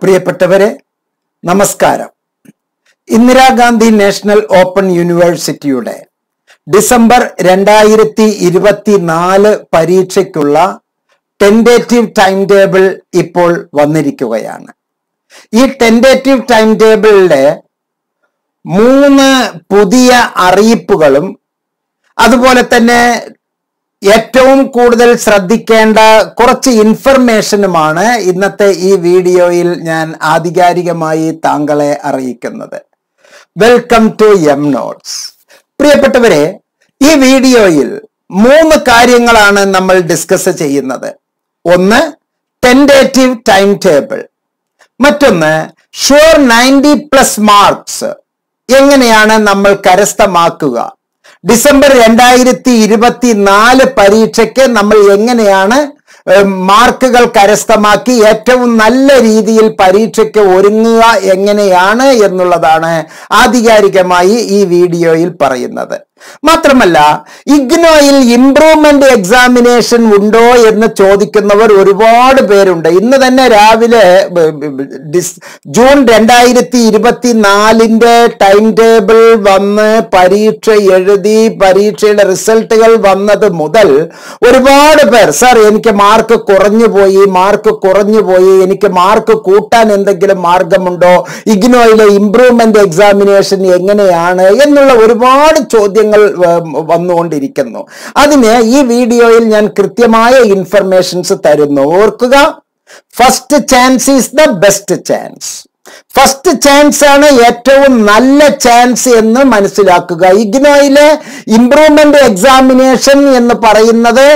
പ്രിയപ്പെട്ടവരെ നമസ്കാരം Indira Gandhi national open യൂണിവേഴ്സിറ്റിയുടെ ഡിസംബർ രണ്ടായിരത്തി ഇരുപത്തിനാല് പരീക്ഷയ്ക്കുള്ള ടെൻഡേറ്റീവ് ടൈം ടേബിൾ ഇപ്പോൾ വന്നിരിക്കുകയാണ് ഈ ടെൻഡേറ്റീവ് ടൈം ടേബിളിലെ മൂന്ന് പുതിയ അറിയിപ്പുകളും അതുപോലെ തന്നെ ഏറ്റവും കൂടുതൽ ശ്രദ്ധിക്കേണ്ട കുറച്ച് ഇൻഫർമേഷനുമാണ് ഇന്നത്തെ ഈ വീഡിയോയിൽ ഞാൻ ആധികാരികമായി താങ്കളെ അറിയിക്കുന്നത് വെൽക്കം ടു എം നോട്ട്സ് പ്രിയപ്പെട്ടവരെ ഈ വീഡിയോയിൽ മൂന്ന് കാര്യങ്ങളാണ് നമ്മൾ ഡിസ്കസ് ചെയ്യുന്നത് ഒന്ന് ടെൻഡേറ്റീവ് ടൈം ടേബിൾ മറ്റൊന്ന് ഷുവർ നയൻറ്റി പ്ലസ് മാർക്സ് എങ്ങനെയാണ് നമ്മൾ കരസ്ഥമാക്കുക ഡിസംബർ രണ്ടായിരത്തി ഇരുപത്തി നാല് പരീക്ഷയ്ക്ക് നമ്മൾ എങ്ങനെയാണ് ഏഹ്, മാർക്കുകൾ കരസ്ഥമാക്കി ഏറ്റവും നല്ല രീതിയിൽ പരീക്ഷയ്ക്ക് ഒരുങ്ങുക എങ്ങനെയാണ് എന്നുള്ളതാണ് ആധികാരികമായി ഈ വീഡിയോയിൽ പറയുന്നത് മാത്രമല്ല ഇഗ്നോയിൽ ഇംപ്രൂവ്മെന്റ് എക്സാമിനേഷൻ ഉണ്ടോ എന്ന് ചോദിക്കുന്നവർ ഒരുപാട് പേരുണ്ട് ഇന്ന് തന്നെ രാവിലെ ബ- ബ- ബ- ഡിസ്- ജൂൺ രണ്ടായിരത്തി ഇരുപത്തി നാലിന്റെ ടൈം ടേബിൾ വന്ന് പരീക്ഷ എഴുതി പരീക്ഷയുടെ റിസൾട്ടുകൾ വന്നത് മുതൽ ഒരുപാട് പേർ സാർ എനിക്ക് മാർക്ക് കുറഞ്ഞു പോയി മാർക്ക് കുറഞ്ഞു പോയി എനിക്ക് മാർക്ക് കൂട്ടാൻ എന്തെങ്കിലും മാർഗമുണ്ടോ ഇഗ്നോയിലെ ഇംപ്രൂവ്മെന്റ് എക്സാമിനേഷൻ എങ്ങനെയാണ് എന്നുള്ള ഒരുപാട് ചോദ്യങ്ങൾ ഉം, വന്നുകൊണ്ടിരിക്കുന്നു അതിന് ഈ വീഡിയോയിൽ ഞാൻ കൃത്യമായ ഇൻഫർമേഷൻസ് തരുന്നു ഓർക്കുക first chance is the best chance first chance ആണ് ഏറ്റവും നല്ല ചാൻസ് എന്ന് മനസ്സിലാക്കുക ഇഗ്നോയിലെ ഇംപ്രൂവ്മെന്റ് എക്സാമിനേഷൻ എന്ന് പറയുന്നത്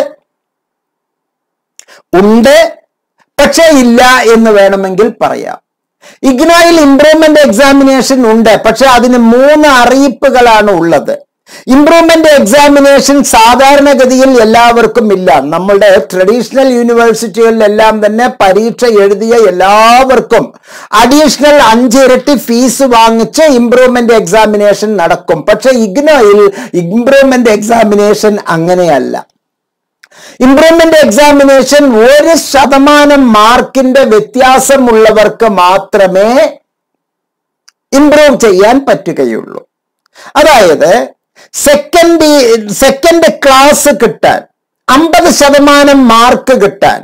ഉണ്ട് പക്ഷേ ഇല്ല എന്ന് വേണമെങ്കിൽ പറയാം ഇഗ്നോയിൽ ഇംപ്രൂവ്മെന്റ് എക്സാമിനേഷൻ ഉണ്ട് പക്ഷെ അതിന് മൂന്ന് അറിയിപ്പുകളാണ് ഉള്ളത് ഇംപ്രൂവ്മെന്റ് എക്സാമിനേഷൻ സാധാരണഗതിയിൽ എല്ലാവർക്കും ഇല്ല നമ്മളുടെ ട്രഡീഷണൽ യൂണിവേഴ്സിറ്റികളിലെല്ലാം തന്നെ പരീക്ഷ എഴുതിയ എല്ലാവർക്കും അഡീഷണൽ അഞ്ചിരട്ടി ഫീസ് വാങ്ങിച്ച് ഇംപ്രൂവ്മെന്റ് എക്സാമിനേഷൻ നടക്കും പക്ഷെ ഇഗ്നോയിൽ ഇംപ്രൂവ്മെന്റ് എക്സാമിനേഷൻ അങ്ങനെയല്ല ഇംപ്രൂവ്മെന്റ് എക്സാമിനേഷൻ ഒരു ശതമാനം മാർക്കിന്റെ വ്യത്യാസമുള്ളവർക്ക് മാത്രമേ ഇംപ്രൂവ് ചെയ്യാൻ പറ്റുകയുള്ളൂ അതായത് സെക്കൻഡ് സെക്കൻഡ് ക്ലാസ് കിട്ടാൻ അമ്പത് ശതമാനം മാർക്ക് കിട്ടാൻ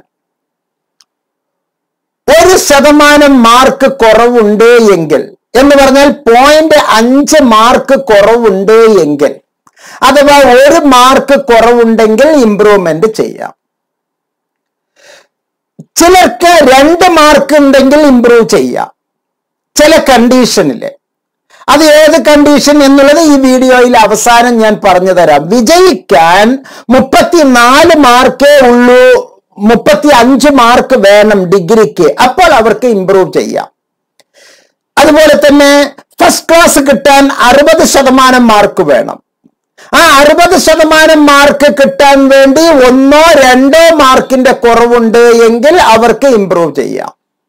ഒരു ശതമാനം മാർക്ക് കുറവുണ്ട് എങ്കിൽ എന്ന് പറഞ്ഞാൽ പോയിന്റ് അഞ്ച് മാർക്ക് കുറവുണ്ട് എങ്കിൽ അഥവാ ഒരു മാർക്ക് കുറവുണ്ടെങ്കിൽ ഇംപ്രൂവ്മെന്റ് ചെയ്യാം ചിലർക്ക് രണ്ട് മാർക്ക് ഉണ്ടെങ്കിൽ ഇംപ്രൂവ് ചെയ്യാം ചില കണ്ടീഷനില് അത് ഏത് കണ്ടീഷൻ എന്നുള്ളത് ഈ വീഡിയോയിൽ അവസാനം ഞാൻ പറഞ്ഞു തരാം വിജയിക്കാൻ മുപ്പത്തിനാല് മാർക്കേ ഉള്ളൂ മുപ്പത്തി അഞ്ച് മാർക്ക് വേണം ഡിഗ്രിക്ക് അപ്പോൾ അവർക്ക് ഇംപ്രൂവ് ചെയ്യാം അതുപോലെ തന്നെ ഫസ്റ്റ് ക്ലാസ് കിട്ടാൻ അറുപത് ശതമാനം മാർക്ക് വേണം ആ അറുപത് ശതമാനം മാർക്ക് കിട്ടാൻ വേണ്ടി ഒന്നോ രണ്ടോ മാർക്കിന്റെ കുറവുണ്ട് എങ്കിൽ അവർക്ക് ഇംപ്രൂവ് ചെയ്യാം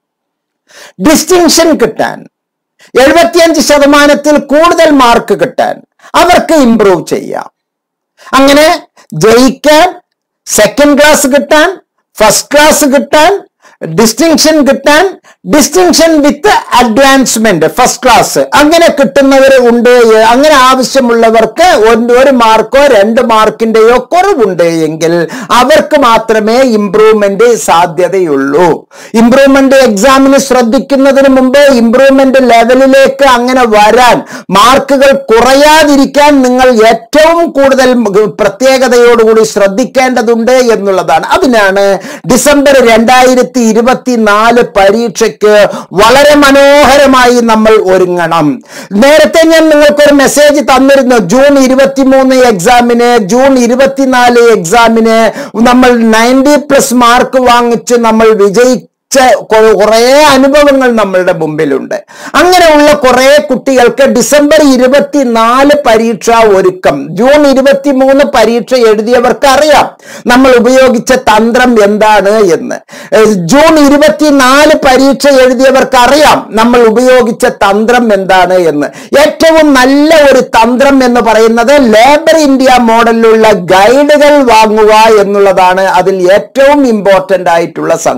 ഡിസ്റ്റിങ്ഷൻ കിട്ടാൻ എഴുപത്തിയഞ്ച് ശതമാനത്തിൽ കൂടുതൽ മാർക്ക് കിട്ടാൻ അവർക്ക് ഇംപ്രൂവ് ചെയ്യാം അങ്ങനെ ജയിക്കാൻ സെക്കൻഡ് ക്ലാസ് കിട്ടാൻ ഫസ്റ്റ് ക്ലാസ് കിട്ടാൻ ഡിസ്റ്റിങ്ഷൻ കിട്ടാൻ distinction with advancement first class അങ്ങനെ കിട്ടുന്നവർ ഉണ്ട് അങ്ങനെ ആവശ്യമുള്ളവർക്ക് ഒരു ഒരു മാർക്കോ രണ്ട് മാർക്കിന്റെയോ കുറവുണ്ട് എങ്കിൽ അവർക്ക് മാത്രമേ ഇംപ്രൂവ്മെന്റ് സാധ്യതയുള്ളൂ ഇംപ്രൂവ്മെന്റ് എക്സാമിന് ശ്രദ്ധിക്കുന്നതിന് മുമ്പ് ഇംപ്രൂവ്മെന്റ് ലെവലിലേക്ക് അങ്ങനെ വരാൻ മാർക്കുകൾ കുറയാതിരിക്കാൻ നിങ്ങൾ ഏറ്റവും കൂടുതൽ പ്രത്യേകതയോടുകൂടി ശ്രദ്ധിക്കേണ്ടതുണ്ട് എന്നുള്ളതാണ് അതിനാണ് ഡിസംബർ രണ്ടായിരത്തി ഇരുപത്തിനാല് പരീക്ഷയ്ക്ക് വളരെ മനോഹരമായി നമ്മൾ ഒരുങ്ങണം നേരത്തെ ഞാൻ നിങ്ങൾക്കൊരു മെസ്സേജ് തന്നിരുന്നു ജൂൺ ഇരുപത്തിമൂന്ന് എക്സാമിന് ജൂൺ ഇരുപത്തിനാല് എക്സാമിന് നമ്മൾ നയൻറ്റി പ്ലസ് മാർക്ക് വാങ്ങിച്ച് നമ്മൾ വിജയിച്ച കുറേ അനുഭവങ്ങൾ നമ്മളുടെ മുമ്പിലുണ്ട് അങ്ങനെയുള്ള കുറേ കുട്ടികൾക്ക് ഡിസംബർ ഇരുപത്തിനാല് പരീക്ഷ ഒരുക്കം ജൂൺ ഇരുപത്തിമൂന്ന് പരീക്ഷ എഴുതിയവർക്ക് അറിയാം നമ്മൾ ഉപയോഗിച്ച തന്ത്രം എന്താണ് എന്ന് ഏഹ് ജൂൺ ഇരുപത്തിനാല് പരീക്ഷ എഴുതിയവർക്ക് അറിയാം നമ്മൾ ഉപയോഗിച്ച തന്ത്രം എന്താണ് എന്ന് ഏറ്റവും നല്ല ഒരു തന്ത്രം എന്ന് പറയുന്നത് ലേബർ ഇന്ത്യ മോഡലിലുള്ള ഗൈഡുകൾ വാങ്ങുക എന്നുള്ളതാണ് അതിൽ ഏറ്റവും ഇമ്പോർട്ടന്റ് ആയിട്ടുള്ള സംഗതി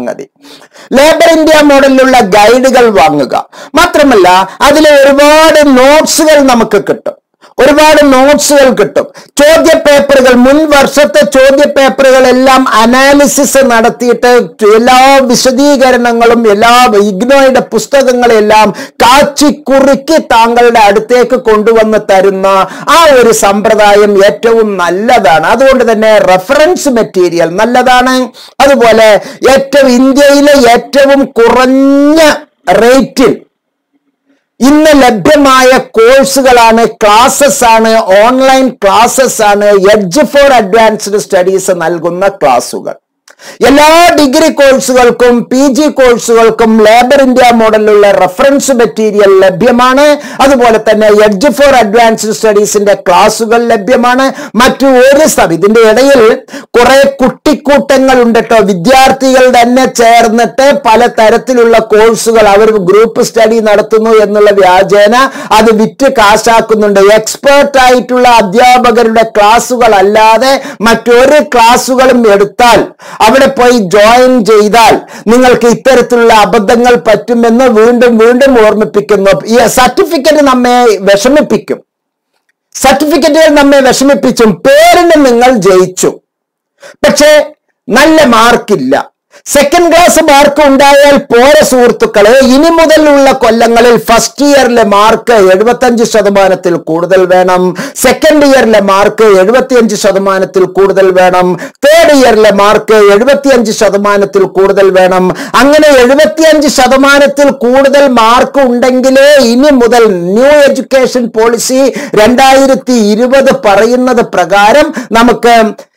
ലേബർ ഇന്ത്യ മോഡലിലുള്ള ഗൈഡുകൾ വാങ്ങുക മാത്രമല്ല അതിൽ ഒരുപാട് നോട്ട്സുകൾ നമുക്ക് കിട്ടും ഒരുപാട് നോട്ട്സുകൾ കിട്ടും ചോദ്യ പേപ്പറുകൾ മുൻ വർഷത്തെ ചോദ്യ പേപ്പറുകളെല്ലാം അനാലിസിസ് നടത്തിയിട്ട് എല്ലാ വിശദീകരണങ്ങളും എല്ലാ ഇഗ്നോയുടെ പുസ്തകങ്ങളെല്ലാം കാച്ചി കുറുക്കി താങ്കളുടെ അടുത്തേക്ക് കൊണ്ടുവന്ന് തരുന്ന ആ ഒരു സമ്പ്രദായം ഏറ്റവും നല്ലതാണ് അതുകൊണ്ട് തന്നെ റെഫറൻസ് മെറ്റീരിയൽ നല്ലതാണ് അതുപോലെ ഏറ്റവും ഇന്ത്യയിലെ ഏറ്റവും കുറഞ്ഞ റേറ്റിൽ ഇന്ന് ലഭ്യമായ കോഴ്സുകളാണ് ക്ലാസ്സസ് ആണ് ഓൺലൈൻ ക്ലാസ്സസ് ആണ് എഡ്ജ് ഫോർ അഡ്വാൻസ്ഡ് സ്റ്റഡീസ് നൽകുന്ന ക്ലാസുകൾ എല്ലാ ഡിഗ്രി കോഴ്സുകൾക്കും പി ജി കോഴ്സുകൾക്കും ലേബർ ഇന്ത്യ മോഡലിലുള്ള റെഫറൻസ് മെറ്റീരിയൽ ലഭ്യമാണ് അതുപോലെ തന്നെ എഡ്ജ് ഫോർ അഡ്വാൻസ്ഡ് സ്റ്റഡീസിന്റെ ക്ലാസുകൾ ലഭ്യമാണ് മറ്റു ഒരു സ്ഥലം ഇതിന്റെ ഇടയിൽ കുറെ കുട്ടിക്കൂട്ടങ്ങൾ ഉണ്ട് കേട്ടോ വിദ്യാർത്ഥികൾ തന്നെ ചേർന്നിട്ട് പല തരത്തിലുള്ള കോഴ്സുകൾ അവർ ഗ്രൂപ്പ് സ്റ്റഡി നടത്തുന്നു എന്നുള്ള വ്യാജേന അത് വിറ്റ് കാശാക്കുന്നുണ്ട് എക്സ്പേർട്ട് ആയിട്ടുള്ള അധ്യാപകരുടെ ക്ലാസുകൾ അല്ലാതെ മറ്റൊരു ക്ലാസുകളും എടുത്താൽ അവിടെ പോയി ജോയിൻ ചെയ്താൽ നിങ്ങൾക്ക് ഇത്തരത്തിലുള്ള അബദ്ധങ്ങൾ പറ്റുമെന്ന് വീണ്ടും വീണ്ടും ഓർമ്മിപ്പിക്കുന്നു ഈ സർട്ടിഫിക്കറ്റ് നമ്മെ വിഷമിപ്പിക്കും സർട്ടിഫിക്കറ്റുകൾ നമ്മെ വിഷമിപ്പിച്ചും പേരിന് നിങ്ങൾ ജയിച്ചു പക്ഷേ നല്ല മാർക്കില്ല സെക്കൻഡ് ക്ലാസ് മാർക്ക് ഉണ്ടായാൽ പോരെ സുഹൃത്തുക്കളെ ഇനി മുതലുള്ള കൊല്ലങ്ങളിൽ ഫസ്റ്റ് ഇയറിലെ മാർക്ക് എഴുപത്തഞ്ച് ശതമാനത്തിൽ കൂടുതൽ വേണം സെക്കൻഡ് ഇയറിലെ മാർക്ക് എഴുപത്തിയഞ്ച് ശതമാനത്തിൽ കൂടുതൽ വേണം തേർഡ് ഇയറിലെ മാർക്ക് എഴുപത്തിയഞ്ച് ശതമാനത്തിൽ കൂടുതൽ വേണം അങ്ങനെ എഴുപത്തിയഞ്ച് ശതമാനത്തിൽ കൂടുതൽ മാർക്ക് ഉണ്ടെങ്കിലേ ഇനി മുതൽ ന്യൂ എഡ്യൂക്കേഷൻ പോളിസി രണ്ടായിരത്തി ഇരുപത് പറയുന്നത് പ്രകാരം നമുക്ക്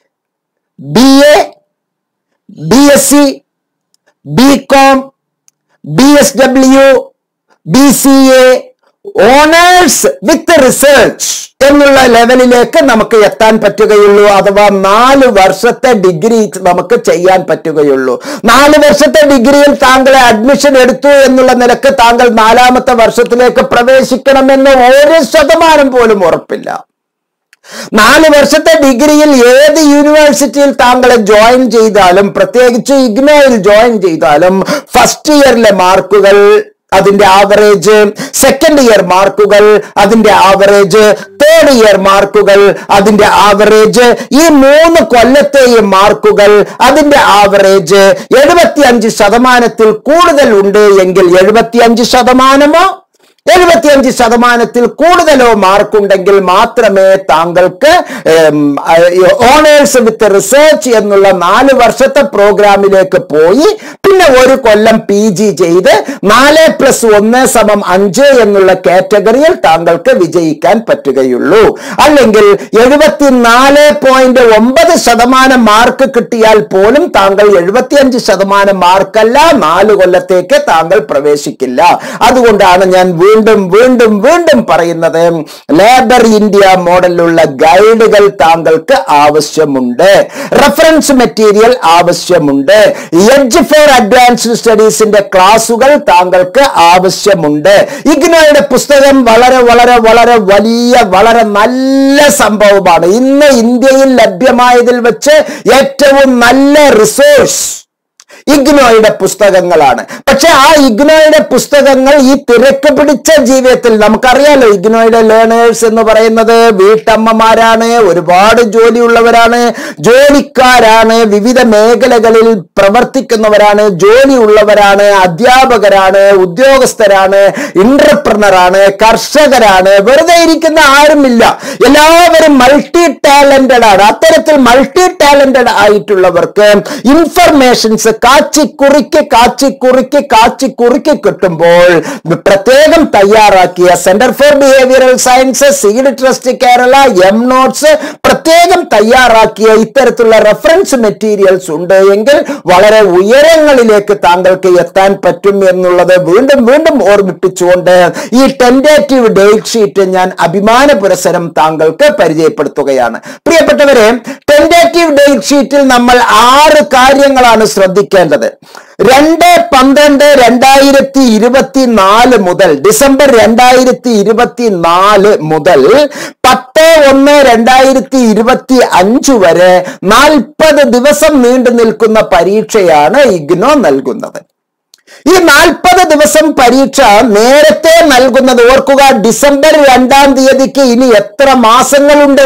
B A B S C B com B S W B C A honours with research എന്നുള്ള ലെവലിലേക്ക് നമുക്ക് എത്താൻ പറ്റുകയുള്ളൂ അഥവാ നാല് വർഷത്തെ ഡിഗ്രി നമുക്ക് ചെയ്യാൻ പറ്റുകയുള്ളൂ നാല് വർഷത്തെ ഡിഗ്രിയിൽ താങ്കളെ അഡ്മിഷൻ എടുത്തു എന്നുള്ള നിലക്ക് താങ്കൾ നാലാമത്തെ വർഷത്തിലേക്ക് പ്രവേശിക്കണമെന്ന് ഒരു ശതമാനം പോലും ഉറപ്പില്ല നാല് വർഷത്തെ ഡിഗ്രിയിൽ ഏത് യൂണിവേഴ്സിറ്റിയിൽ താങ്കളെ ജോയിൻ ചെയ്താലും പ്രത്യേകിച്ച് ഇഗ്നോയിൽ ജോയിൻ ചെയ്താലും ഫസ്റ്റ് ഇയറിലെ മാർക്കുകൾ അതിന്റെ ആവറേജ് സെക്കൻഡ് ഇയർ മാർക്കുകൾ അതിന്റെ ആവറേജ് തേർഡ് ഇയർ മാർക്കുകൾ അതിന്റെ ആവറേജ് ഈ മൂന്ന് കൊല്ലത്തെയും മാർക്കുകൾ അതിന്റെ ആവറേജ് എഴുപത്തിയഞ്ച് ശതമാനത്തിൽ കൂടുതൽ ഉണ്ട് എങ്കിൽ എഴുപത്തിയഞ്ച് ശതമാനമോ എഴുപത്തിയഞ്ച് ശതമാനത്തിൽ കൂടുതലോ മാർക്കുണ്ടെങ്കിൽ മാത്രമേ താങ്കൾക്ക് ഓണേഴ്സ് വിത്ത് റിസർച്ച് എന്നുള്ള നാല് വർഷത്തെ പ്രോഗ്രാമിലേക്ക് പോയി പിന്നെ ഒരു കൊല്ലം പി ജി ചെയ്ത് നാല് പ്ലസ് ഒന്ന് സമം അഞ്ച് എന്നുള്ള കാറ്റഗറിയിൽ താങ്കൾക്ക് വിജയിക്കാൻ പറ്റുകയുള്ളൂ അല്ലെങ്കിൽ എഴുപത്തിനാല് പോയിന്റ് ഒമ്പത് ശതമാനം മാർക്ക് കിട്ടിയാൽ പോലും താങ്കൾ എഴുപത്തിയഞ്ച് ശതമാനം മാർക്കല്ല നാല് കൊല്ലത്തേക്ക് താങ്കൾ പ്രവേശിക്കില്ല അതുകൊണ്ടാണ് ഞാൻ വീണ്ടും വീണ്ടും വീണ്ടും പറയുന്നത് ലേബർ ഇന്ത്യ മോഡലിലുള്ള ഗൈഡുകൾ താങ്കൾക്ക് ആവശ്യമുണ്ട് റെഫറൻസ് മെറ്റീരിയൽ ആവശ്യമുണ്ട് എഡ്ജ് ഫോർ അഡ്വാൻസ്ഡ് സ്റ്റഡീസിന്റെ ക്ലാസുകൾ താങ്കൾക്ക് ആവശ്യമുണ്ട് ഇഗ്നോയുടെ പുസ്തകം വളരെ വളരെ വളരെ വലിയ വളരെ നല്ല സംഭവമാണ് ഇന്ന് ഇന്ത്യയിൽ ലഭ്യമായതിൽ വെച്ച് ഏറ്റവും നല്ല റിസോഴ്സ് ഇഗ്നോയുടെ പുസ്തകങ്ങളാണ് പക്ഷെ ആ ഇഗ്നോയുടെ പുസ്തകങ്ങൾ ഈ തിരക്ക് പിടിച്ച ജീവിതത്തിൽ നമുക്കറിയാലോ ഇഗ്നോയുടെ ലേണേഴ്സ് എന്ന് പറയുന്നത് വീട്ടമ്മമാരാണ് ഒരുപാട് ജോലിയുള്ളവരാണ് ജോലിക്കാരാണ് വിവിധ മേഖലകളിൽ പ്രവർത്തിക്കുന്നവരാണ് ജോലിയുള്ളവരാണ് അധ്യാപകരാണ് ഉദ്യോഗസ്ഥരാണ് ഇന്റർപ്രണറാണ് കർഷകരാണ് വെറുതെ ഇരിക്കുന്ന ആരുമില്ല എല്ലാവരും മൾട്ടി ടാലന്റഡ് ആണ് അത്തരത്തിൽ മൾട്ടി ടാലന്റഡ് ആയിട്ടുള്ളവർക്ക് ഇൻഫർമേഷൻസ് കാച്ചി കുറുക്കി കാച്ചി കുറുക്കി കാച്ചി കുറുക്കി കിട്ടുമ്പോൾ പ്രത്യേകം തയ്യാറാക്കിയ centre for behavioural science seed trust Kerala M notes പ്രത്യേകം തയ്യാറാക്കിയ ഇത്തരത്തിലുള്ള റെഫറൻസ് മെറ്റീരിയൽസ് ഉണ്ട് എങ്കിൽ വളരെ ഉയരങ്ങളിലേക്ക് താങ്കൾക്ക് എത്താൻ പറ്റും എന്നുള്ളത് വീണ്ടും വീണ്ടും ഓർമ്മിപ്പിച്ചുകൊണ്ട് ഈ ടെൻഡേറ്റീവ് ഡേറ്റ് ഷീറ്റ് ഞാൻ അഭിമാന പുരസരം താങ്കൾക്ക് പരിചയപ്പെടുത്തുകയാണ് പ്രിയപ്പെട്ടവരെ ടെൻഡേറ്റീവ് ഡേറ്റ് ഷീറ്റിൽ നമ്മൾ ആറ് കാര്യങ്ങളാണ് ശ്രദ്ധിക്കേണ്ടത് മനസ്സിലാക്കേണ്ടത് രണ്ട് പന്ത്രണ്ട് രണ്ടായിരത്തി ഇരുപത്തി നാല് മുതൽ ഡിസംബർ രണ്ടായിരത്തി ഇരുപത്തി നാല് മുതൽ പത്ത് ഒന്ന് രണ്ടായിരത്തി ഇരുപത്തി അഞ്ച് വരെ നാൽപ്പത് ദിവസം നീണ്ടു നിൽക്കുന്ന പരീക്ഷയാണ് ഇഗ്നോ നൽകുന്നത് ഈ നാൽപ്പത് ദിവസം പരീക്ഷ നേരത്തെ നൽകുന്നത് ഓർക്കുക ഡിസംബർ രണ്ടാം തീയതിക്ക് ഇനി എത്ര മാസങ്ങളുണ്ട്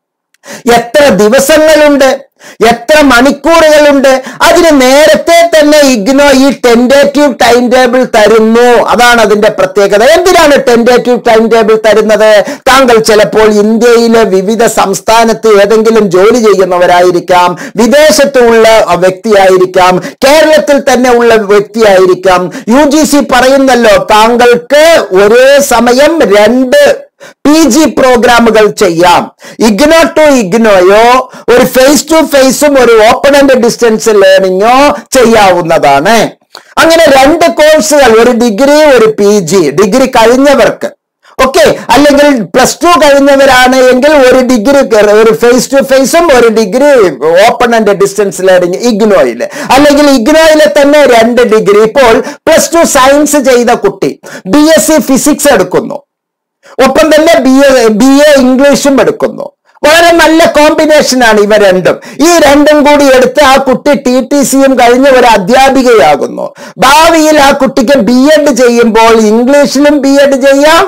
എത്ര ദിവസങ്ങളുണ്ട് എത്ര മണിക്കൂറുകളുണ്ട് അതിന് നേരത്തെ തന്നെ ഇഗ്നോ ഈ ടെൻഡേറ്റീവ് ടൈം ടേബിൾ തരുന്നു അതാണ് അതിന്റെ പ്രത്യേകത എന്തിനാണ് ടെൻഡേറ്റീവ് ടൈം ടേബിൾ തരുന്നത് താങ്കൾ ചിലപ്പോൾ ഇന്ത്യയിലെ വിവിധ സംസ്ഥാനത്ത് ഏതെങ്കിലും ജോലി ചെയ്യുന്നവരായിരിക്കാം വിദേശത്തുള്ള വ്യക്തിയായിരിക്കാം കേരളത്തിൽ തന്നെ ഉള്ള വ്യക്തിയായിരിക്കാം യു ജി സി പറയുന്നല്ലോ താങ്കൾക്ക് ഒരേ സമയം രണ്ട് പി ജി പ്രോഗ്രാമുകൾ ചെയ്യാം ഇഗ്നോ ടു ഇഗ്നോയോ ഒരു ഫേസ് ടു ഫേസും ഒരു ഓപ്പൺ ആൻഡ് ഡിസ്റ്റൻസ് ലേണിംഗോ ചെയ്യാവുന്നതാണ് അങ്ങനെ രണ്ട് കോഴ്സുകൾ ഒരു ഡിഗ്രി ഒരു പി ജി ഡിഗ്രി കഴിഞ്ഞവർക്ക് ഓക്കെ അല്ലെങ്കിൽ പ്ലസ് ടു കഴിഞ്ഞവരാണ് എങ്കിൽ ഒരു ഡിഗ്രി ഒരു ഫേസ് ടു ഫേസും ഒരു degree open and distance learning ഇഗ്നോയിൽ അല്ലെങ്കിൽ ഇഗ്നോയിലെ തന്നെ രണ്ട് ഡിഗ്രി ഇപ്പോൾ പ്ലസ് ടു സയൻസ് ചെയ്ത കുട്ടി ബി എസ് സി ഫിസിക്സ് എടുക്കുന്നു ഒപ്പം തന്നെ ബി എ ബി എ ഇംഗ്ലീഷും എടുക്കുന്നു വളരെ നല്ല കോമ്പിനേഷനാണ് ഇവ രണ്ടും ഈ രണ്ടും കൂടി എടുത്ത് ആ കുട്ടി ടി ടി സിയും കഴിഞ്ഞ് ഒരു അധ്യാപികയാകുന്നു ഭാവിയിൽ ആ കുട്ടിക്ക് ബി എഡ് ചെയ്യുമ്പോൾ ഇംഗ്ലീഷിലും ബി എഡ് ചെയ്യാം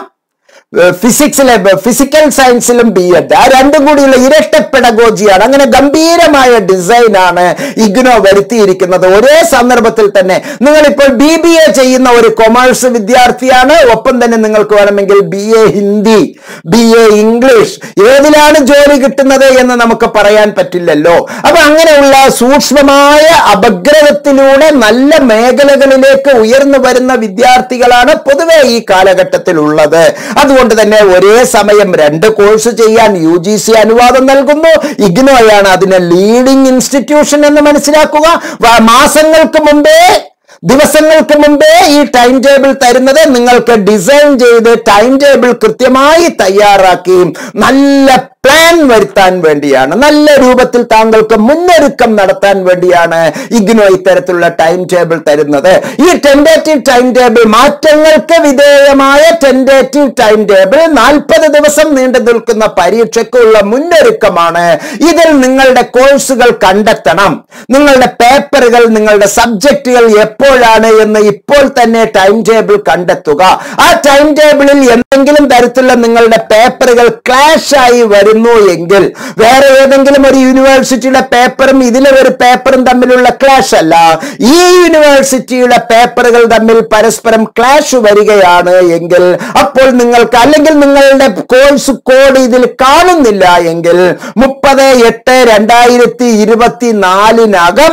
ഫിസിക്സിലെ ഫിസിക്കൽ സയൻസിലും ബി എഡ് ആ രണ്ടും കൂടിയുള്ള ഇരട്ട പെഡഗോജിയാണ് അങ്ങനെ ഗംഭീരമായ ഡിസൈനാണ് ഇഗ്നോ വരുത്തിയിരിക്കുന്നത് ഒരേ സന്ദർഭത്തിൽ തന്നെ നിങ്ങൾ ഇപ്പോൾ ബി ബി എ ചെയ്യുന്ന ഒരു കൊമേഴ്സ് വിദ്യാർത്ഥിയാണ് ഒപ്പം തന്നെ നിങ്ങൾക്ക് വേണമെങ്കിൽ B A Hindi B A English ഏതിലാണ് ജോലി കിട്ടുന്നത് എന്ന് നമുക്ക് പറയാൻ പറ്റില്ലല്ലോ അപ്പൊ അങ്ങനെയുള്ള സൂക്ഷ്മമായ അപഗ്രഹത്തിലൂടെ നല്ല മേഖലകളിലേക്ക് ഉയർന്നു വരുന്ന വിദ്യാർത്ഥികളാണ് പൊതുവെ ഈ കാലഘട്ടത്തിൽ ഉള്ളത് അതുകൊണ്ട് തന്നെ ഒരേ സമയം രണ്ട് കോഴ്സ് ചെയ്യാൻ യു ജി സി അനുവാദം നൽകുന്നു ഇഗ്നോയാണ് അതിനെ ലീഡിംഗ് ഇൻസ്റ്റിറ്റ്യൂഷൻ എന്ന് മനസ്സിലാക്കുക വ- മാസങ്ങൾക്ക് മുമ്പേ ദിവസങ്ങൾക്ക് മുമ്പേ ഈ ടൈം ടേബിൾ തരുന്നത് നിങ്ങൾക്ക് ഡിസൈൻ ചെയ്ത് ടൈം ടേബിൾ കൃത്യമായി തയ്യാറാക്കി നല്ല പ്ലാൻ വരുത്താൻ വേണ്ടിയാണ് നല്ല രൂപത്തിൽ താങ്കൾക്ക് മുന്നൊരുക്കം നടത്താൻ വേണ്ടിയാണ് ഇഗ്നോ ഇത്തരത്തിലുള്ള ടൈം ടേബിൾ തരുന്നത് ഈ ടെൻഡേറ്റീവ് ടൈം ടേബിൾ മാറ്റങ്ങൾക്ക് വിധേയമായ ടെൻഡേറ്റീവ് ടൈം ടേബിൾ നാൽപ്പത് ദിവസം നീണ്ടു നിൽക്കുന്ന പരീക്ഷയ്ക്കുള്ള മുന്നൊരുക്കമാണ് ഇതിൽ നിങ്ങളുടെ കോഴ്സുകൾ കണ്ടെത്തണം നിങ്ങളുടെ പേപ്പറുകൾ നിങ്ങളുടെ സബ്ജക്റ്റുകൾ എപ്പോഴാണ് എന്ന് ഇപ്പോൾ തന്നെ ടൈം ടേബിൾ കണ്ടെത്തുക ആ ടൈം ടേബിളിൽ എന്തെങ്കിലും തരത്തിലുള്ള നിങ്ങളുടെ പേപ്പറുകൾ ക്ലാഷ് ആയി വരുന്നു എങ്കിൽ വേറെ ഏതെങ്കിലും ഒരു യൂണിവേഴ്സിറ്റിയുടെ പേപ്പറും ഇതിലെ ഒരു പേപ്പറും തമ്മിലുള്ള ക്ലാഷ് അല്ല ഈ യൂണിവേഴ്സിറ്റിയുടെ പേപ്പറുകൾ തമ്മിൽ പരസ്പരം ക്ലാഷ് വരികയാണ് എങ്കിൽ അപ്പോൾ നിങ്ങൾക്ക് അല്ലെങ്കിൽ നിങ്ങളുടെ കോഴ്സ് കോഡ് ഇതിൽ കാണുന്നില്ല എങ്കിൽ മുപ്പത് എട്ട് രണ്ടായിരത്തി ഇരുപത്തി നാലിനകം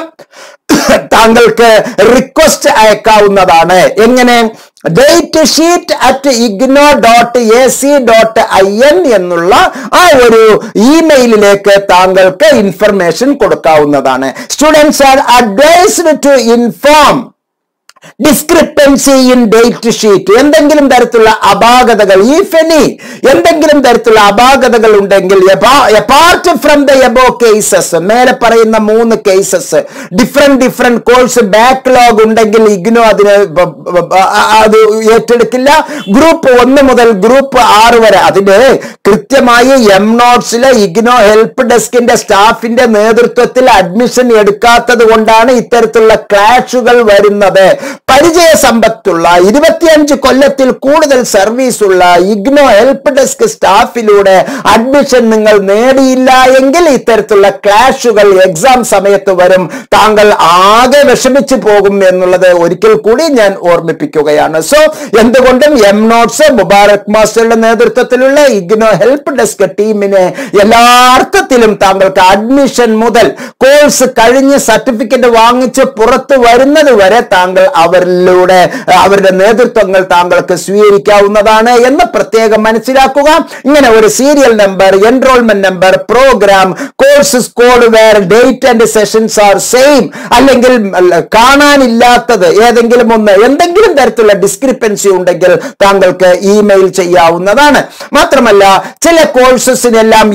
താങ്കൾക്ക് റിക്വസ്റ്റ് അയക്കാവുന്നതാണ് എങ്ങനെ date sheet at IGNOU dot A C dot I N എന്നുള്ള ആ ഒരു ഇമെയിലിലേക്ക് താങ്കൾക്ക് ഇൻഫർമേഷൻ കൊടുക്കാവുന്നതാണ് students are advised to inform discrepancy in date sheet എന്തെങ്കിലും തരത്തിലുള്ള അപാകതകൾ ഈ ഫെനി എന്തെങ്കിലും തരത്തിലുള്ള അപാകതകൾ ഉണ്ടെങ്കിൽ apart from the above cases മേലെ പറയുന്ന മൂന്ന് cases different different course backlog ഉണ്ടെങ്കിൽ ഇഗ്നോ അതിന് ബ- ബ- ബ- അത് ഏറ്റെടുക്കില്ല ഗ്രൂപ്പ് ഒന്ന് മുതൽ ഗ്രൂപ്പ് ആറ് വരെ അതിന് കൃത്യമായി എം നോട്ട്സിലെ ഇഗ്നോ ഹെൽപ്പ് ഡെസ്കിന്റെ സ്റ്റാഫിന്റെ നേതൃത്വത്തിൽ അഡ്മിഷൻ എടുക്കാത്തത് കൊണ്ടാണ് ഇത്തരത്തിലുള്ള ക്ലാഷുകൾ വരുന്നത് പരിചയ സമ്പത്തുള്ള ഇരുപത്തിയഞ്ച് കൊല്ലത്തിൽ കൂടുതൽ സർവീസ് ഉള്ള ഇഗ്നോ ഹെൽപ്പ് ഡെസ്ക് സ്റ്റാഫിലൂടെ അഡ്മിഷൻ നിങ്ങൾ നേടിയില്ല എങ്കിൽ ഇത്തരത്തിലുള്ള ക്ലാഷുകൾ എക്സാം സമയത്ത് വരും താങ്കൾ ആകെ വിഷമിച്ചു പോകും എന്നുള്ളത് ഒരിക്കൽ കൂടി ഞാൻ ഓർമ്മിപ്പിക്കുകയാണ് സോ എന്തുകൊണ്ടും എം നോട്ട്സ് മുബാറക് മാസ്റ്ററുടെ നേതൃത്വത്തിലുള്ള ഇഗ്നോ ഹെൽപ്പ് ഡെസ്ക് ടീമിനെ എല്ലാ അർത്ഥത്തിലും താങ്കൾക്ക് അഡ്മിഷൻ മുതൽ കോഴ്സ് കഴിഞ്ഞ് സർട്ടിഫിക്കറ്റ് വാങ്ങിച്ച് പുറത്തു വരുന്നത് വരെ താങ്കൾ അവരിലൂടെ അഹ് അവരുടെ നേതൃത്വങ്ങൾ താങ്കൾക്ക് സ്വീകരിക്കാവുന്നതാണ് എന്ന് പ്രത്യേകം മനസ്സിലാക്കുക ഇങ്ങനെ ഒരു serial number enrolment number programme course code where date and sessions are same അല്ലെങ്കിൽ അല്ല, കാണാനില്ലാത്തത് ഏതെങ്കിലും ഒന്ന് എന്തെങ്കിലും തരത്തിലുള്ള ഡിസ്ക്രിപ്പൻസി ഉണ്ടെങ്കിൽ താങ്കൾക്ക് ഇമെയിൽ ചെയ്യാവുന്നതാണ് മാത്രമല്ല ചില കോഴ്സസിനെല്ലാം M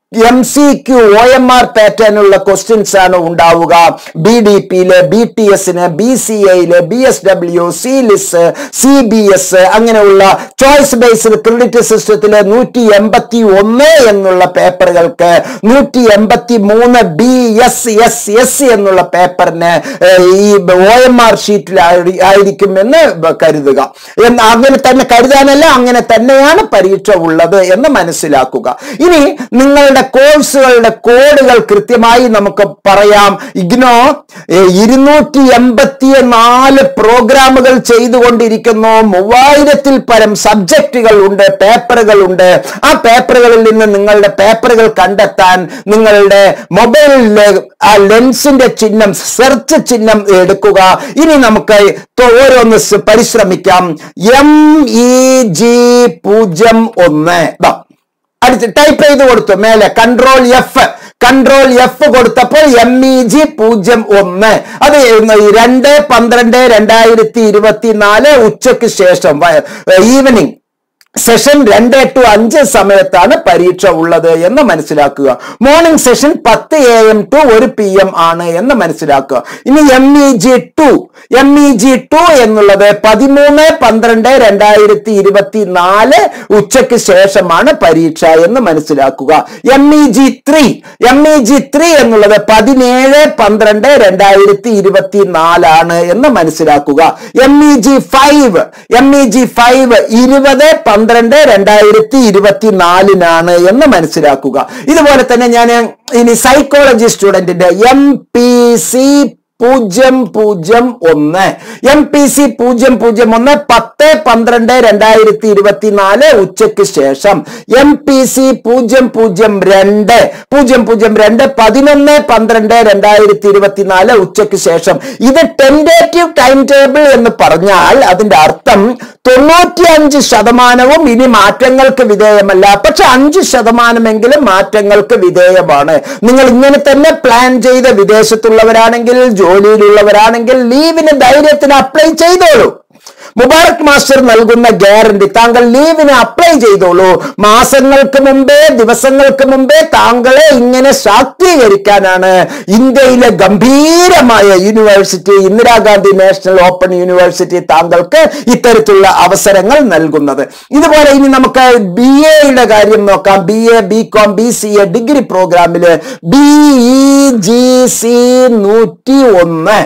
M C Q O M R പാറ്റേണുള്ള ക്വസ്റ്റ്യൻസ് ആണ് ഉണ്ടാവുക ബി ഡി പിയില് ബി ടി എസിന് ബി സി ഐയില് ബി എസ് ഡബ്ല്യു സി ലിസ് സി ബി എസ് അങ്ങനെയുള്ള ചോയ്സ് ബേസ്ഡ് ക്രെഡിറ്റ് സിസ്റ്റത്തിലെ നൂറ്റി എൺപത്തി ഒന്ന് എന്നുള്ള പേപ്പറുകൾക്ക് നൂറ്റി എൺപത്തി മൂന്ന് ബി എസ് എസ് എസ് എന്നുള്ള പേപ്പറിന് ഏഹ്, ഈ ഒ എം ആർ ഷീറ്റിൽ ആയിരിക്കും എന്ന് കരുതുക എന്ന് അങ്ങനെ തന്നെ കരുതാനല്ല അങ്ങനെ തന്നെയാണ് പരീക്ഷ ഉള്ളത് എന്ന് മനസ്സിലാക്കുക ഇനി നിങ്ങളുടെ കോഴ്സുകളുടെ കോഡുകൾ കൃത്യമായി നമുക്ക് പറയാം ഇഗ്നോ ഇരുന്നൂറ്റി എൺപത്തി നാല് പ്രോഗ്രാമുകൾ ചെയ്തുകൊണ്ടിരിക്കുന്നു മൂവായിരത്തിൽ പരം സബ്ജക്റ്റുകൾ ഉണ്ട് പേപ്പറുകൾ ഉണ്ട് ആ പേപ്പറുകളിൽ നിന്ന് നിങ്ങളുടെ പേപ്പറുകൾ കണ്ടെത്താൻ നിങ്ങളുടെ മൊബൈലിലെ ആ ലെൻസിന്റെ ചിഹ്നം സെർച്ച് ചിഹ്നം എടുക്കുക ഇനി നമുക്ക് തൊ- ഓരോന്ന് സ് പരിശ്രമിക്കാം എം ഇ ജി പൂജ്യം ഒന്ന് ദാ. അടുത്ത് ടൈപ്പ് ചെയ്ത് കൊടുത്തു മേലെ കൺട്രോൾ എഫ് കൺട്രോൾ എഫ് കൊടുത്തപ്പോൾ എം ഇ ജി പൂജ്യം ഒന്ന് അത് രണ്ട് പന്ത്രണ്ട് രണ്ടായിരത്തി ഇരുപത്തിനാല് ഉച്ചയ്ക്ക് ശേഷം ഈവനിങ് സെഷൻ രണ്ട് ടു അഞ്ച് സമയത്താണ് പരീക്ഷ ഉള്ളത് എന്ന് മനസ്സിലാക്കുക മോർണിംഗ് സെഷൻ പത്ത് എ എം ടു ഒരു പി എം ആണ് എന്ന് മനസ്സിലാക്കുക ഇനി M E G two M E G two എന്നുള്ളത് പതിമൂന്ന് പന്ത്രണ്ട് രണ്ടായിരത്തി ഇരുപത്തി നാല് ഉച്ചയ്ക്ക് ശേഷമാണ് പരീക്ഷ എന്ന് മനസ്സിലാക്കുക M E G three M E G three എന്നുള്ളത് പതിനേഴ് പന്ത്രണ്ട് രണ്ടായിരത്തി ഇരുപത്തി നാലാണ് എന്ന് മനസ്സിലാക്കുക M E G five M E G five ഇരുപത് പന്ത്രണ്ട് രണ്ടായിരത്തി ഇരുപത്തി നാലിനാണ് എന്ന് മനസ്സിലാക്കുക ഇതുപോലെ തന്നെ ഞാൻ ഇനി സൈക്കോളജി സ്റ്റുഡന്റിന്റെ എം പി സി പൂജ്യം പൂജ്യം ഒന്ന് എം പി സി പൂജ്യം പൂജ്യം ഒന്ന് പത്ത് പന്ത്രണ്ട് രണ്ടായിരത്തി ഇരുപത്തിനാല് ഉച്ചയ്ക്ക് ശേഷം എം പി സി പൂജ്യം പൂജ്യം രണ്ട് പൂജ്യം പൂജ്യം രണ്ട് പതിനൊന്ന് പന്ത്രണ്ട് രണ്ടായിരത്തി ഇരുപത്തിനാല് ഉച്ചയ്ക്ക് ശേഷം ഇത് ടെൻഡേറ്റീവ് ടൈം ടേബിൾ എന്ന് പറഞ്ഞാൽ അതിന്റെ അർത്ഥം തൊണ്ണൂറ്റിയഞ്ച് ശതമാനവും ഇനി മാറ്റങ്ങൾക്ക് വിധേയമല്ല പക്ഷെ അഞ്ച് ശതമാനമെങ്കിലും മാറ്റങ്ങൾക്ക് വിധേയമാണ് നിങ്ങൾ ഇങ്ങനെ തന്നെ പ്ലാൻ ചെയ്ത് വിദേശത്തുള്ളവരാണെങ്കിൽ ജോലിയിലുള്ളവരാണെങ്കിൽ ലീവിന് ധൈര്യത്തിന് അപ്ലൈ ചെയ്തോളൂ മുബാറക് മാസ്റ്റർ നൽകുന്ന ഗ്യാരണ്ടി താങ്കൾ ലീവിന് അപ്ലൈ ചെയ്തോളൂ മാസങ്ങൾക്ക് മുമ്പേ ദിവസങ്ങൾക്ക് മുമ്പേ താങ്കളെ ഇങ്ങനെ ശാക്തീകരിക്കാനാണ് ഇന്ത്യയിലെ ഗംഭീരമായ university Indira Gandhi national open university താങ്കൾക്ക് ഇത്തരത്തിലുള്ള അവസരങ്ങൾ നൽകുന്നത് ഇതുപോലെ ഇനി നമുക്ക് ബി എയുടെ കാര്യം നോക്കാം B A B com B C A degree പ്രോഗ്രാമില് ബി ഇ ജി സി നൂറ്റി ഒന്ന്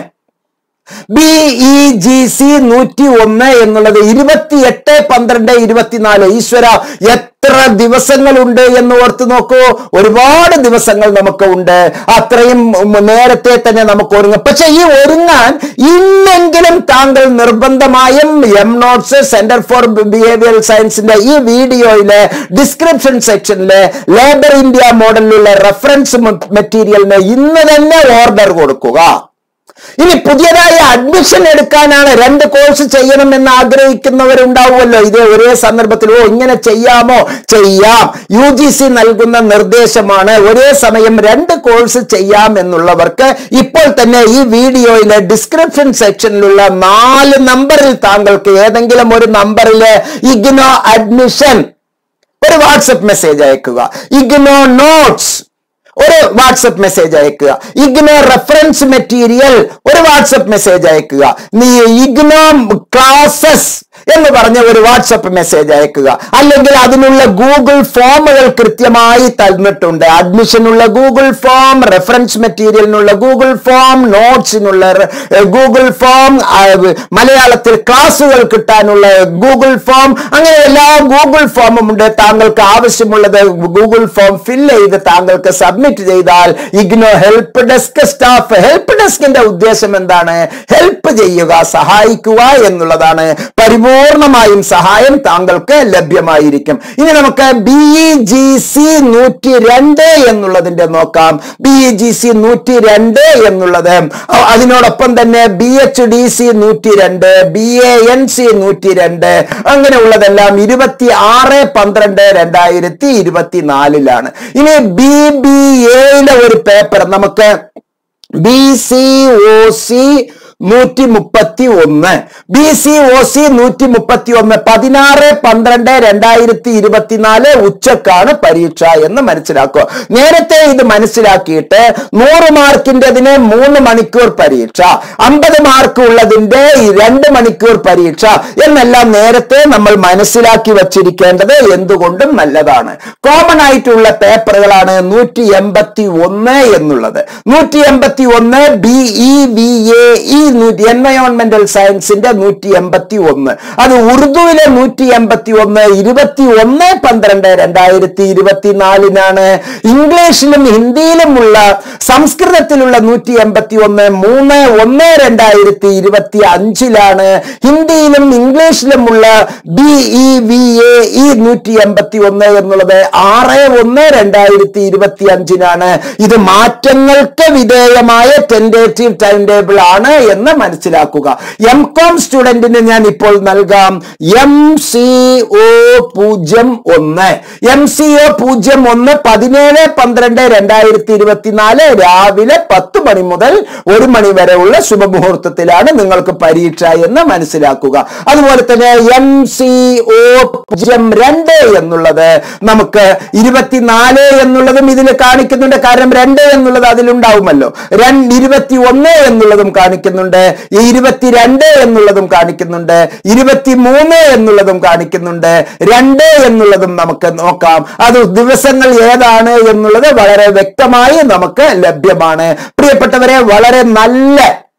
ബി ഇ ജി സി നൂറ്റി ഒന്ന് എന്നുള്ളത് ഇരുപത്തിയെട്ട് പന്ത്രണ്ട് ഇരുപത്തിനാല് ഈശ്വര എത്ര ദിവസങ്ങളുണ്ട് എന്ന് ഓർത്ത് നോക്കൂ ഒരുപാട് ദിവസങ്ങൾ നമുക്ക് ഉണ്ട് അത്രയും ഉം നേരത്തെ തന്നെ നമുക്ക് ഒരുങ്ങാം പക്ഷെ ഈ ഒരുങ്ങാൻ ഇന്നെങ്കിലും താങ്കൾ നിർബന്ധമായും M notes centre for behavioural സയൻസിന്റെ ഈ വീഡിയോയിലെ ഡിസ്ക്രിപ്ഷൻ സെക്ഷനിലെ ലേബർ ഇന്ത്യ മോഡലിലുള്ള റെഫറൻസ് മെറ്റീരിയലിന് ഇന്ന് തന്നെ ഓർഡർ കൊടുക്കുക ഇനി പുതിയതായി അഡ്മിഷൻ എടുക്കാനാണ് രണ്ട് കോഴ്സ് ചെയ്യണമെന്ന് ആഗ്രഹിക്കുന്നവരുണ്ടാവുമല്ലോ ഇത് ഒരേ സന്ദർഭത്തിൽ ഓ ഇങ്ങനെ ചെയ്യാമോ ചെയ്യാം യു ജി സി നൽകുന്ന നിർദ്ദേശമാണ് ഒരേ സമയം രണ്ട് കോഴ്സ് ചെയ്യാം എന്നുള്ളവർക്ക് ഇപ്പോൾ തന്നെ ഈ വീഡിയോയിലെ ഡിസ്ക്രിപ്ഷൻ സെക്ഷനിലുള്ള നാല് നമ്പറിൽ താങ്കൾക്ക് ഏതെങ്കിലും ഒരു നമ്പറിൽ ഇഗ്നോ അഡ്മിഷൻ ഒരു വാട്സപ്പ് മെസ്സേജ് അയക്കുക ഇഗ്നോ നോട്ട്സ് ഒരു വാട്സപ്പ് മെസ്സേജ് അയക്കുക ഇഗ്നോ റെഫറൻസ് മെറ്റീരിയൽ ഒരു വാട്സപ്പ് മെസ്സേജ് അയക്കുക നീ ഇഗ്നോ ക്ലാസസ് എന്ന് പറഞ്ഞ ഒരു വാട്സപ്പ് മെസ്സേജ് അയക്കുക അല്ലെങ്കിൽ അതിനുള്ള ഗൂഗിൾ ഫോമുകൾ കൃത്യമായി തന്നിട്ടുണ്ട് അഡ്മിഷനുള്ള ഗൂഗിൾ ഫോം റെഫറൻസ് മെറ്റീരിയലിനുള്ള ഗൂഗിൾ ഫോം നോട്ട്സിനുള്ള ഗൂഗിൾ ഫോം മലയാളത്തിൽ ക്ലാസ്സുകൾ കിട്ടാനുള്ള ഗൂഗിൾ ഫോം അങ്ങനെ എല്ലാ ഗൂഗിൾ ഫോമും ഉണ്ട് താങ്കൾക്ക് ആവശ്യമുള്ളത് ഗൂഗിൾ ഫോം ഫിൽ ചെയ്ത് താങ്കൾക്ക് സബ്മിറ്റ് ചെയ്താൽ IGNOU help desk staff help ഡെസ്കിന്റെ ഉദ്ദേശം എന്താണ് ഹെൽപ്പ് ചെയ്യുക സഹായിക്കുക എന്നുള്ളതാണ് പരിപൂർണമായും സഹായം താങ്കൾക്ക് ലഭ്യമായിരിക്കും ഇനി നമുക്ക് ബി ഇ ജി സി നൂറ്റി രണ്ട് എന്നുള്ളതിന്റെ നോക്കാം ബി ഇ ജി സി നൂറ്റി രണ്ട് എന്നുള്ളത് അ- അതിനോടൊപ്പം തന്നെ ബി എച്ച് ഡി സി നൂറ്റി രണ്ട് ബി എ എൻ സി നൂറ്റി രണ്ട് അങ്ങനെയുള്ളതെല്ലാം ഇരുപത്തി ആറ് പന്ത്രണ്ട് രണ്ടായിരത്തി ഇരുപത്തിനാലിലാണ് ഇനി ബി ബി എയുടെ ഒരു പേപ്പർ നമുക്ക് ബി സി ഒ സി നൂറ്റി മുപ്പത്തി ഒന്ന് ബി സി ഒ സി നൂറ്റി മുപ്പത്തി ഒന്ന് പതിനാറ് പന്ത്രണ്ട് രണ്ടായിരത്തി ഇരുപത്തിനാല് ഉച്ചക്കാണ് പരീക്ഷ എന്ന് മനസ്സിലാക്കുക നേരത്തെ ഇത് മനസ്സിലാക്കിയിട്ട് നൂറ് മാർക്കിൻ്റെതിന് മൂന്ന് മണിക്കൂർ പരീക്ഷ അമ്പത് മാർക്ക് ഉള്ളതിന്റെ ഈ രണ്ട് മണിക്കൂർ പരീക്ഷ എന്നെല്ലാം നേരത്തെ നമ്മൾ മനസ്സിലാക്കി വച്ചിരിക്കേണ്ടത് എന്തുകൊണ്ടും നല്ലതാണ് കോമൺ ആയിട്ടുള്ള പേപ്പറുകളാണ് നൂറ്റി എൺപത്തി ഒന്ന് എന്നുള്ളത് നൂറ്റി എൺപത്തി ഒന്ന് B E B A E എൻവയോൺമെന്റൽ സയൻസിന്റെ നൂറ്റി എൺപത്തി ഒന്ന് അത് ഉറുദുവിലെ നൂറ്റി എൺപത്തി ഒന്ന് ഇരുപത്തി ഒന്ന് പന്ത്രണ്ട് രണ്ടായിരത്തി ഇരുപത്തിനാലിനാണ് ഇംഗ്ലീഷിലും ഹിന്ദിയിലുമുള്ള സംസ്കൃതത്തിലുള്ള നൂറ്റി എൺപത്തി ഒന്ന് മൂന്ന് ഒന്ന് രണ്ടായിരത്തി ഇരുപത്തി അഞ്ചിലാണ് ഹിന്ദിയിലും ഇംഗ്ലീഷിലുമുള്ള B E V A E നൂറ്റി എൺപത്തി ഒന്ന് എന്നുള്ളത് ആറ് ഒന്ന് രണ്ടായിരത്തി ഇരുപത്തി അഞ്ചിനാണ് ഇത് മാറ്റങ്ങൾക്ക് വിധേയമായ ടെൻഡേറ്റീവ് ടൈം ടേബിൾ ആണ് എന്ന് മനസ്സിലാക്കുക എം കോം സ്റ്റുഡന്റിന് ഞാൻ ഇപ്പോൾ നൽകാം എം സി ഒ പൂജ്യം ഒന്ന് എം സി ഒ പൂജ്യം ഒന്ന് പതിനേഴ് പന്ത്രണ്ട് രണ്ടായിരത്തി ഇരുപത്തിനാല് രാവിലെ പത്ത് മണി മുതൽ ഒരു മണി വരെ ഉള്ള ശുഭമുഹൂർത്തത്തിലാണ് നിങ്ങൾക്ക് പരീക്ഷ എന്ന് മനസ്സിലാക്കുക അതുപോലെ തന്നെ എം സി ഒ പൂജ്യം രണ്ട് എന്നുള്ളത് നമുക്ക് ഇരുപത്തിനാല് എന്നുള്ളതും ഇതിൽ കാണിക്കുന്നുണ്ട് കാരണം രണ്ട് എന്നുള്ളത് അതിലുണ്ടാവുമല്ലോ രണ്ട് ഇരുപത്തി ഒന്ന് എന്നുള്ളതും കാണിക്കുന്നുണ്ട് ഈ ഇരുപത്തിരണ്ട് എന്നുള്ളതും കാണിക്കുന്നുണ്ട് ഇരുപത്തി മൂന്ന് എന്നുള്ളതും കാണിക്കുന്നുണ്ട് രണ്ട് എന്നുള്ളതും നമുക്ക് നോക്കാം അത് ദിവസങ്ങൾ ഏതാണ് എന്നുള്ളത് വളരെ വ്യക്തമായി നമുക്ക് ലഭ്യമാണ് പ്രിയപ്പെട്ടവരെ വളരെ നല്ല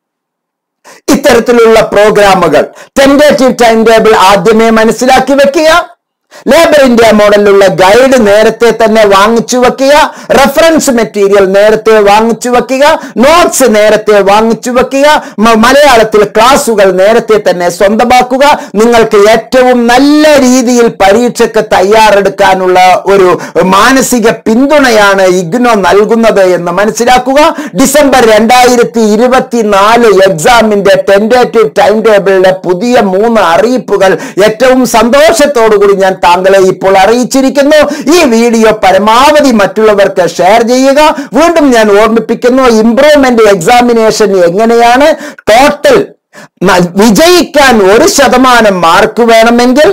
ഇത്തരത്തിലുള്ള പ്രോഗ്രാമുകൾ ടെൻഡേറ്റീവ് ടൈം ടേബിൾ ആദ്യമേ മനസ്സിലാക്കി വെക്കുക ലേബർ ഇന്ത്യ മോഡലിലുള്ള ഗൈഡ് നേരത്തെ തന്നെ വാങ്ങിച്ചു വെക്കുക റെഫറൻസ് മെറ്റീരിയൽ നേരത്തെ വാങ്ങിച്ചു വെക്കുക നോട്ട്സ് നേരത്തെ വാങ്ങിച്ചു വെക്കുക മ- മലയാളത്തിൽ ക്ലാസുകൾ നേരത്തെ തന്നെ സ്വന്തമാക്കുക നിങ്ങൾക്ക് ഏറ്റവും നല്ല രീതിയിൽ പരീക്ഷയ്ക്ക് തയ്യാറെടുക്കാനുള്ള ഒരു മാനസിക പിന്തുണയാണ് ഇഗ്നോ നൽകുന്നത് എന്ന് മനസ്സിലാക്കുക ഡിസംബർ രണ്ടായിരത്തി ഇരുപത്തിനാല് എക്സാമിന്റെ ടെൻഡേറ്റീവ് ടൈം ടേബിളിലെ പുതിയ മൂന്ന് അറിയിപ്പുകൾ ഏറ്റവും സന്തോഷത്തോടു കൂടി ഞാൻ താങ്കളെ ഇപ്പോൾ അറിയിച്ചിരിക്കുന്നു ഈ വീഡിയോ പരമാവധി മറ്റുള്ളവർക്ക് ഷെയർ ചെയ്യുക വീണ്ടും ഞാൻ ഓർമ്മിപ്പിക്കുന്നു ഇംപ്രൂവ്മെന്റ് എക്സാമിനേഷൻ എങ്ങനെയാണ് ടോട്ടൽ വിജയിക്കാൻ ഒരു ശതമാനം മാർക്ക് വേണമെങ്കിൽ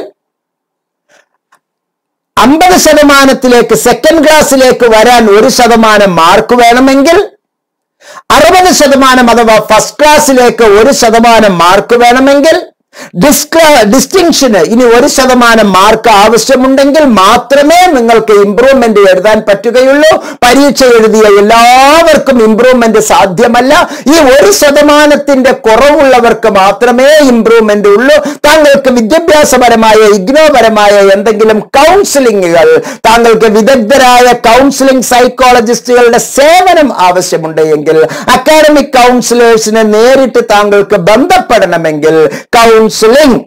അമ്പത് ശതമാനത്തിലേക്ക് സെക്കൻഡ് ക്ലാസ്സിലേക്ക് വരാൻ ഒരു ശതമാനം മാർക്ക് വേണമെങ്കിൽ അറുപത് ശതമാനം അഥവാ ഫസ്റ്റ് ക്ലാസ്സിലേക്ക് ഒരു ശതമാനം മാർക്ക് വേണമെങ്കിൽ ഡിസ്ക്ല ഡിസ്റ്റിങ്ഷന് ഇനി ഒരു ശതമാനം മാർക്ക് ആവശ്യമുണ്ടെങ്കിൽ മാത്രമേ നിങ്ങൾക്ക് ഇംപ്രൂവ്മെന്റ് എഴുതാൻ പറ്റുകയുള്ളൂ പരീക്ഷ എഴുതിയ എല്ലാവർക്കും ഇംപ്രൂവ്മെന്റ് സാധ്യമല്ല ഈ ഒരു ശതമാനത്തിന്റെ കുറവുള്ളവർക്ക് മാത്രമേ ഇംപ്രൂവ്മെന്റ് ഉള്ളൂ താങ്കൾക്ക് വിദ്യാഭ്യാസപരമായ ഇഗ്നോപരമായ എന്തെങ്കിലും കൗൺസിലിങ്ങുകൾ താങ്കൾക്ക് വിദഗ്ധരായ കൗൺസിലിംഗ് സൈക്കോളജിസ്റ്റുകളുടെ സേവനം ആവശ്യമുണ്ട് എങ്കിൽ അക്കാഡമിക് കൗൺസിലേഴ്സിനെ നേരിട്ട് താങ്കൾക്ക് ബന്ധപ്പെടണമെങ്കിൽ counselling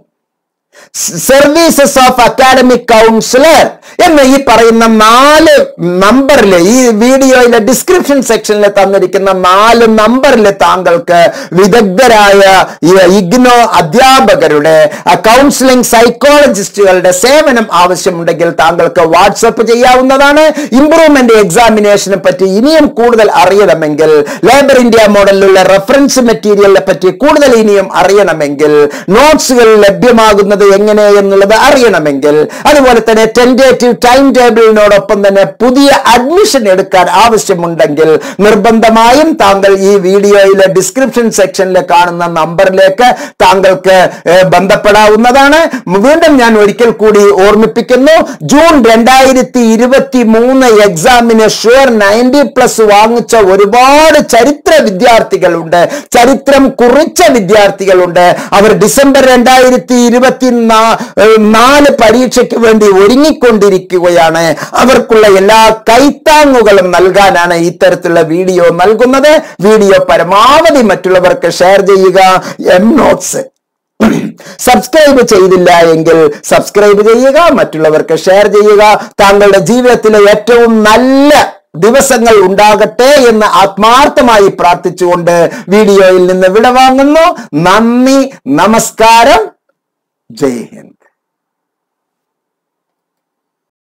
services of academic counsellor എന്ന് ഈ പറയുന്ന നാല് നമ്പറിൽ ഈ വീഡിയോയിലെ ഡിസ്ക്രിപ്ഷൻ സെക്ഷനിൽ തന്നിരിക്കുന്ന നാല് നമ്പറിൽ താങ്കൾക്ക് വിദഗ്ധരായ ഈ ഇഗ്നോ അധ്യാപകരുടെ കൗൺസിലിംഗ് സൈക്കോളജിസ്റ്റുകളുടെ സേവനം ആവശ്യമുണ്ടെങ്കിൽ താങ്കൾക്ക് വാട്സപ്പ് ചെയ്യാവുന്നതാണ് ഇംപ്രൂവ്മെന്റ് എക്സാമിനേഷനെ പറ്റി ഇനിയും കൂടുതൽ അറിയണമെങ്കിൽ ലേബർ ഇന്ത്യ മോഡലിലുള്ള റെഫറൻസ് മെറ്റീരിയലിനെ പറ്റി കൂടുതൽ ഇനിയും അറിയണമെങ്കിൽ നോട്ട്സുകൾ ലഭ്യമാകുന്നത് എങ്ങനെ എന്നുള്ളത് അറിയണമെങ്കിൽ അതുപോലെ തന്നെ ടെൻഡേറ്റീവ് ടൈം ടേബിളിനോടൊപ്പം തന്നെ പുതിയ അഡ്മിഷൻ എടുക്കാൻ ആവശ്യമുണ്ടെങ്കിൽ നിർബന്ധമായും താങ്കൾ ഈ വീഡിയോയിലെ ഡിസ്ക്രിപ്ഷൻ സെക്ഷനിൽ കാണുന്ന നമ്പറിലേക്ക് താങ്കൾക്ക് ഏഹ്, ബന്ധപ്പെടാവുന്നതാണ് വീണ്ടും ഞാൻ ഒരിക്കൽ കൂടി ഓർമ്മിപ്പിക്കുന്നു ജൂൺ രണ്ടായിരത്തി ഇരുപത്തി മൂന്ന് എക്സാമിന് ഷുവർ നയൻറ്റി പ്ലസ് വാങ്ങിച്ച ഒരുപാട് ചരിത്ര വിദ്യാർത്ഥികളുണ്ട് ചരിത്രം കുറിച്ച വിദ്യാർത്ഥികളുണ്ട് അവർ ഡിസംബർ രണ്ടായിരത്തി ഇരുപത്തി നാല് പരീക്ഷയ്ക്ക് വേണ്ടി ഒരുങ്ങിക്കൊണ്ടിരിക്കുകയാണ് അവർക്കുള്ള എല്ലാ കൈത്താങ്ങുകളും നൽകാനാണ് ഇത്തരത്തിലുള്ള വീഡിയോ നൽകുന്നത് വീഡിയോ പരമാവധി മറ്റുള്ളവർക്ക് ഷെയർ ചെയ്യുക എം നോട്ട്സ് സബ്സ്ക്രൈബ് ചെയ്തില്ല എങ്കിൽ സബ്സ്ക്രൈബ് ചെയ്യുക മറ്റുള്ളവർക്ക് ഷെയർ ചെയ്യുക താങ്കളുടെ ജീവിതത്തിലെ ഏറ്റവും നല്ല ദിവസങ്ങൾ ഉണ്ടാകട്ടെ എന്ന് ആത്മാർത്ഥമായി പ്രാർത്ഥിച്ചുകൊണ്ട് വീഡിയോയിൽ നിന്ന് വിടവാങ്ങുന്നു നന്ദി നമസ്കാരം ജയ് ഹിന്ദ്